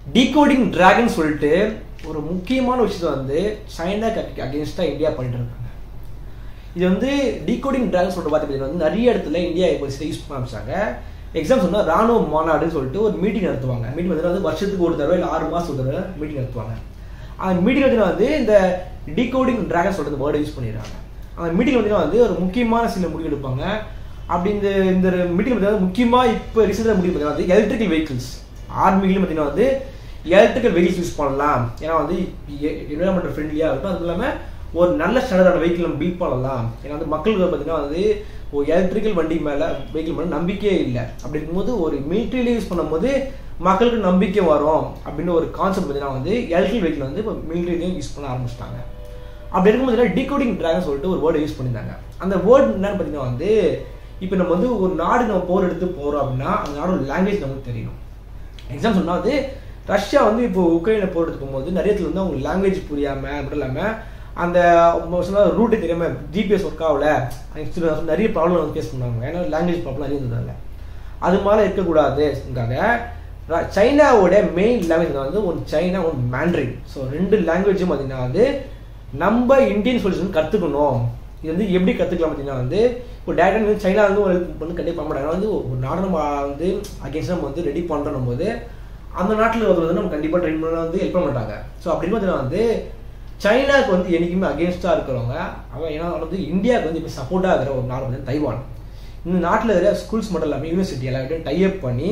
decoding dragon சொல்லிட்டு ஒரு முக்கியமான விஷயத்தை வந்து சைனாக்கு அகேன்ஸ்டாக இந்தியா பண்ணிட்டு இருக்காங்க இது வந்து டீகோடிங் டிராகன் சொல்லிட்டு பார்த்தீங்கன்னா வந்து நிறைய இடத்துல இந்தியா இப்போ யூஸ் பண்ண ஆரம்பிச்சாங்க எக்ஸாம் சொன்னால் ராணுவ மாநாடுன்னு சொல்லிட்டு ஒரு மீட்டிங் நடத்துவாங்க மீட்டிங் வந்து வருஷத்துக்கு ஒரு தடவை இல்லை ஆறு மாதம் ஒரு தடவை மீட்டிங் நடத்துவாங்க அந்த மீட்டிங் வந்து வந்து இந்த டீகோடிங் டிராகன் சொல்லிட்டு வேர்டை யூஸ் பண்ணிடுறாங்க அந்த மீட்டிங் வந்து வந்து ஒரு முக்கியமான சில முடிவு எடுப்பாங்க அப்படி இந்த இந்த மீட்டிங் பார்த்தீங்கன்னா முக்கியமாக இப்போ ரீசெண்டாக முடிவு பார்த்தீங்கன்னா வந்து எலக்ட்ரிக்கல் வெஹிக்கிள்ஸ் ஆர்மிலையும் பார்த்தீங்கன்னா வந்து எலக்ட்ரிக்கல் வெஹிக்கிள்ஸ் யூஸ் பண்ணலாம் ஏன்னா வந்து என்வரன்மெண்டல் ஃப்ரெண்ட்லியாக இருக்கும் அதுவும் இல்லாமல் ஒரு நல்ல ஸ்டாண்டர்டான வெஹிக்கிள் நம்ம பில்ட் பண்ணலாம் ஏன்னா வந்து மக்களுக்கு பார்த்தீங்கன்னா வந்து ஒரு எலக்ட்ரிக்கல் வண்டி மேலே வெஹிக்கிள் மேலே நம்பிக்கையே இல்லை அப்படி இருக்கும்போது ஒரு மிலிட்ரியில யூஸ் பண்ணும்போது மக்களுக்கு நம்பிக்கை வரும் அப்படின்னு ஒரு கான்செப்ட் பார்த்தீங்கன்னா வந்து எலக்ட்ரிக் வெஹிக்கிள் வந்து இப்போ மிலிட்ரிலையும் யூஸ் பண்ண ஆரம்பிச்சிட்டாங்க அப்படி இருக்கும்போது டிகோடிங் ட்ராகன் சொல்லிட்டு ஒரு வேர்டை யூஸ் பண்ணியிருந்தாங்க அந்த வேர்டு என்னன்னு பார்த்தீங்கன்னா வந்து இப்போ நம்ம வந்து ஒரு நாடு நம்ம போர் எடுத்து போகிறோம் அப்படின்னா அந்த நாடோட லாங்குவேஜ் நமக்கு தெரியணும் எக்ஸாம் சொன்னால் வந்து ரஷ்யா வந்து இப்போ உக்ரைனை போர் எடுத்து போகும்போது நிறைய இடத்துல வந்து அவங்க லாங்குவேஜ் புரியாமல் மட்டும் இல்லாமல் அந்த ரூட்டே தெரியாமல் ஜிபிஎஸ் ஒர்க் ஆகல நிறைய ப்ராப்ளம் வந்து ஃபேஸ் பண்ணுவாங்க ஏன்னா லாங்குவேஜ் ப்ராப்ளம் நிறைய இருந்ததால அது மாதிரி இருக்கக்கூடாதுக்காக சைனாவோட மெயின் லாங்குவேஜ் வந்து ஒரு சைனா ஒரு மேண்ட்ரின் ஸோ ரெண்டு லாங்குவேஜும் பார்த்தீங்கன்னா வந்து நம்ம இந்தியன் சொல்யூஷன் கற்றுக்கணும் இது வந்து எப்படி கற்றுக்கலாம் பார்த்தீங்கன்னா வந்து இப்போ டேரக்டாக வந்து சைனா வந்து ஒரு வந்து கண்டிப்பாக பண்ண மாட்டாங்க வந்து ஒரு நாடு நம்ம வந்து அகேன்ஸ்ட் நம்ம வந்து ரெடி பண்ணுறோம் போது அந்த நாட்டில் வந்து நம்ம கண்டிப்பாக ட்ரெயின் பண்ண வந்து ஹெல்ப் பண்ண மாட்டாங்க ஸோ அப்படின்னு பார்த்தீங்கன்னா வந்து சைனாவுக்கு வந்து என்றைக்குமே அகேன்ஸ்டாக இருக்கிறவங்க அவன் ஏன்னா வந்து இந்தியாவுக்கு வந்து இப்போ சப்போர்ட்டாக இருக்கிற ஒரு நாடு வந்து தைவான் இந்த நாட்டில் இருக்கிற ஸ்கூல்ஸ் மட்டும் இல்லாமல் யூனிவர்சிட்டி எல்லாத்தையும் டைப் பண்ணி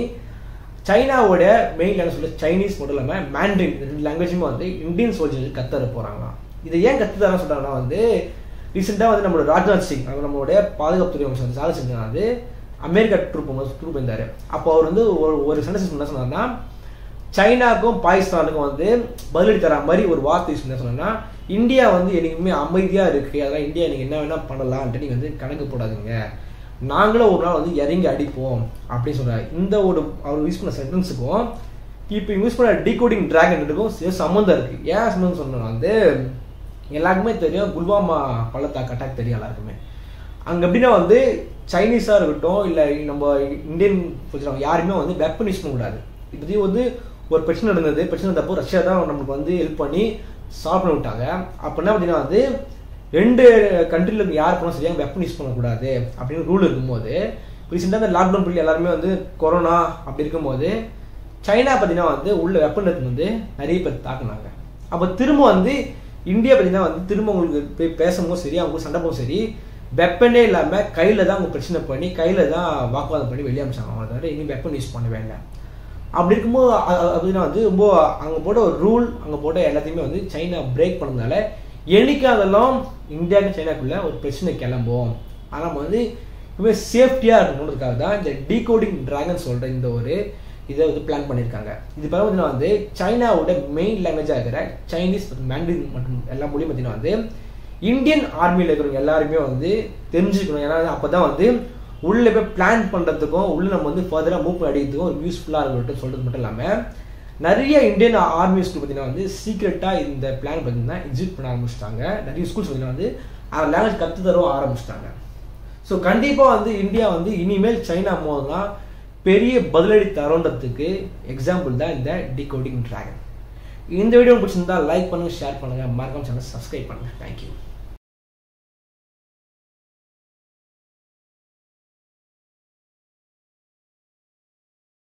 சைனாவோட மெயின் லாங்குவேஜ் சொல்லி சைனீஸ் மட்டும் இல்லாமல் மேண்ட்ரின் ரெண்டு லாங்குவேஜுமே வந்து இந்தியன் சோல்ஜர்ஸ் கத்தர போகிறாங்களாம் இதை ஏன் கற்றுதான்னு சொல்கிறாங்கன்னா வந்து ரீசெண்டாக வந்து நம்மளோட ராஜ்நாத் சிங் நம்மளுடைய பாதுகாப்புத்துறை அமைச்சர் வந்து சாதி சிங் வந்து அமெரிக்கா ட்ரூப் ட்ரூப் இருந்தார் அப்போ அவர் வந்து ஒரு ஒரு சென்டென்ஸ் என்ன சொன்னார்னா சைனாக்கும் பாகிஸ்தானுக்கும் வந்து பதிலடி தர மாதிரி ஒரு வார்த்தை யூஸ் பண்ண சொன்னா இந்தியா வந்து எனக்குமே அமைதியாக இருக்குது அதெல்லாம் இந்தியா நீங்கள் என்ன வேணால் பண்ணலான்ட்டு நீங்கள் வந்து கணக்கு போடாதீங்க நாங்களும் ஒரு நாள் வந்து இறங்கி அடிப்போம் அப்படின்னு சொல்கிறார் இந்த ஒரு அவர் யூஸ் பண்ண சென்டென்ஸுக்கும் இப்போ யூஸ் பண்ண டீகோடிங் ட்ராகனுக்கும் சம்மந்தம் இருக்குது ஏன் சம்மந்தம் சொன்னா வந்து எல்லாருக்குமே தெரியும் குல்வாமா பள்ளத்தாக்கு அட்டாக் தெரியும் எல்லாருக்குமே அங்கே எப்படின்னா வந்து சைனீஸாக இருக்கட்டும் இல்லை நம்ம இந்தியன் பொறுத்தவங்க யாருமே வந்து வெப்பன் யூஸ் பண்ணக்கூடாது இப்போதைக்கு வந்து ஒரு பிரச்சனை நடந்தது பிரச்சனை இருந்தப்போ ரஷ்யா தான் நம்மளுக்கு வந்து ஹெல்ப் பண்ணி சால்வ் பண்ணி விட்டாங்க அப்போ என்ன பார்த்தீங்கன்னா வந்து ரெண்டு கண்ட்ரியில் யார் போனால் சரியாக வெப்பன் யூஸ் பண்ணக்கூடாது அப்படின்னு ரூல் இருக்கும்போது ரீசெண்டாக இந்த லாக்டவுன் பீரியட் எல்லாருமே வந்து கொரோனா அப்படி இருக்கும்போது சைனா பார்த்தீங்கன்னா வந்து உள்ள வெப்பன் எடுத்து வந்து நிறைய பேர் தாக்குனாங்க அப்போ திரும்ப வந்து இந்தியா பார்த்தீங்கன்னா வந்து திரும்ப உங்களுக்கு போய் பேசும்போது சரி அவங்க சண்டை போகும் சரி வெப்பனே இல்லாமல் கையில் தான் அவங்க பிரச்சனை பண்ணி கையில் தான் வாக்குவாதம் பண்ணி வெளியே அமைச்சாங்க அவங்க தவிர இனி வெப்பன் யூஸ் பண்ண வேண்டாம் அப்படி இருக்கும்போது அப்படின்னா வந்து ரொம்ப அங்கே போட்ட ஒரு ரூல் அங்கே போட்ட எல்லாத்தையுமே வந்து சைனா பிரேக் பண்ணதுனால என்னைக்கு அதெல்லாம் இந்தியாவுக்கு சைனாக்குள்ள ஒரு பிரச்சனை கிளம்பும் ஆனால் நம்ம வந்து இப்போவே சேஃப்டியாக இருக்கணுன்றதுக்காக தான் இந்த டீகோடிங் ட்ராகன் சொல்கிற இந்த ஒரு இதை வந்து பிளான் பண்ணியிருக்காங்க இது பிறகு பார்த்தீங்கன்னா வந்து சைனாவோட மெயின் லாங்குவேஜாக இருக்கிற சைனீஸ் மற்றும் மேண்ட்ரின் மற்றும் எல்லா மொழியும் பார்த்தீங்கன்னா வந்து இந்தியன் ஆர்மியில் இருக்கிறவங்க எல்லாருமே வந்து தெரிஞ்சுக்கணும் ஏன்னா அப்போ தான் வந்து உள்ளே போய் பிளான் பண்ணுறதுக்கும் உள்ளே நம்ம வந்து ஃபர்தராக மூவ் அடிக்கிறதுக்கும் ஒரு யூஸ்ஃபுல்லாக இருக்கட்டும் சொல்கிறது மட்டும் இல்லாமல் நிறைய இந்தியன் ஆர்மி ஸ்கூல் பார்த்தீங்கன்னா வந்து சீக்ரெட்டாக இந்த பிளான் பார்த்தீங்கன்னா எக்ஸிக்யூட் பண்ண ஆரம்பிச்சிட்டாங்க நிறைய ஸ்கூல்ஸ் பார்த்தீங்கன்னா வந்து அந்த லாங்குவேஜ் கற்று தரவும் ஆரம்பிச்சிட்டாங்க ஸோ கண்டிப்பாக வந்து இந்தியா வந்து இனிமேல் சைனா மோதலாம் பெரிய பதிலடி தரோன்றதுக்கு எக்ஸாம்பிள் தான் இந்த டிகோடிங் ட்ராகன் இந்த வீடியோ பிடிச்சிருந்தா லைக் பண்ணுங்கள் ஷேர் பண்ணுங்கள் மறக்காம சேனல் சப்ஸ்கிரைப் பண்ணுங்கள் தேங்க்யூ